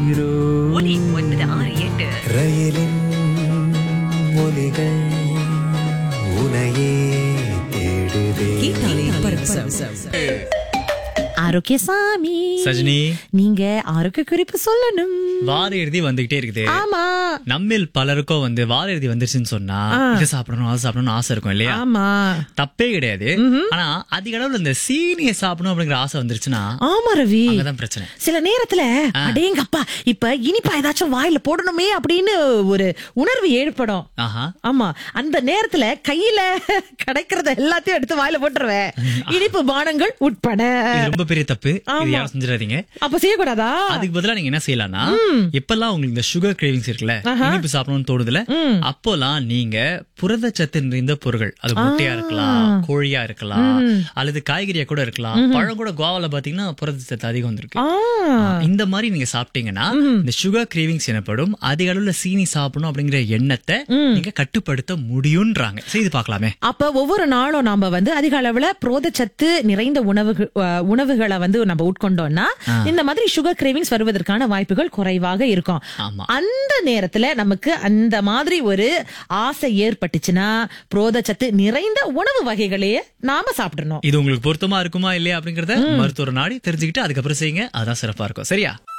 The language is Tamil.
உயிரோ ஒலி ஒன்பது ஆறு எட்டு ரயிலின் ஒலிகள் உனையே தேடுதே கேட்டாலே பரவசம். ஆரோக்கியசாமி சஜினி நீங்க ஆரோக்கிய குறிப்பு சொல்லணும் வார இறுதி வந்துகிட்டே இருக்குது ஆமா நம்மில் பலருக்கும் வந்து வார இறுதி வந்துருச்சுன்னு சொன்னா இதை சாப்பிடணும் அதை சாப்பிடணும் ஆசை இருக்கும் இல்லையா ஆமா தப்பே கிடையாது ஆனா அதிக அளவுல இந்த சீனியை சாப்பிடணும் அப்படிங்கிற ஆசை வந்துருச்சுன்னா ஆமா ரவி அங்கதான் பிரச்சனை சில நேரத்துல அடேங்கப்பா இப்ப இனிப்பா ஏதாச்சும் வாயில போடணுமே அப்படின்னு ஒரு உணர்வு ஏற்படும் ஆஹா ஆமா அந்த நேரத்துல கையில கிடைக்கிறத எல்லாத்தையும் எடுத்து வாயில போட்டுருவேன் இனிப்பு பானங்கள் உட்பட இது ரொம்ப பெரிய தப்பு இது ஆமா. யாரும் செஞ்சிடாதீங்க அப்ப செய்யக்கூடாதா அதுக்கு பதிலா நீங்க என்ன செய்யலாம்னா இப்பெல்லாம் உங்களுக்கு இந்த சுகர் கிரேவிங்ஸ் இருக்குல்ல இனிப்பு சாப்பிடணும்னு தோடுதுல அப்போலாம் நீங்க புரதச்சத்து நிறைந்த பொருட்கள் அது முட்டையா இருக்கலாம் கோழியா இருக்கலாம் அல்லது காய்கறியா கூட இருக்கலாம் பழம் கூட கோவால பாத்தீங்கன்னா புரதச்சத்து அதிகம் வந்திருக்கு ஆ, இந்த மாதிரி நீங்க சாப்பிட்டீங்கன்னா இந்த சுகர் கிரேவிங்ஸ் எனப்படும் அதிக அளவுல சீனி சாப்பிடணும் அப்படிங்கிற எண்ணத்தை நீங்க கட்டுப்படுத்த முடியும்ன்றாங்க செய்து பார்க்கலாமே அப்ப ஒவ்வொரு நாளும் நாம வந்து அதிக அளவுல புரோதச்சத்து நிறைந்த உணவுகள் அஹ், உணவுகளை வந்து நம்ம உட்கொண்டோம்னா இந்த மாதிரி சுகர் கிரேவிங்ஸ் வருவதற்கான வாய்ப்புகள் குறைவாக இருக்கும் ஆமா. அந்த நேரத்துல நமக்கு அந்த மாதிரி ஒரு ஆசை ஏற்பட்டுச்சுன்னா புரோதச்சத்து நிறைந்த உணவு வகைகளையே நாம சாப்பிடணும் இது உங்களுக்கு பொருத்தமா இருக்குமா இல்லையா அப்படிங்கறத மருத்துவர் நாடி தெரிஞ்சுக்கிட்டு அதுக்கப்புறம் செய்யுங்க அதான் சிறப்பா இருக்கும் சரியா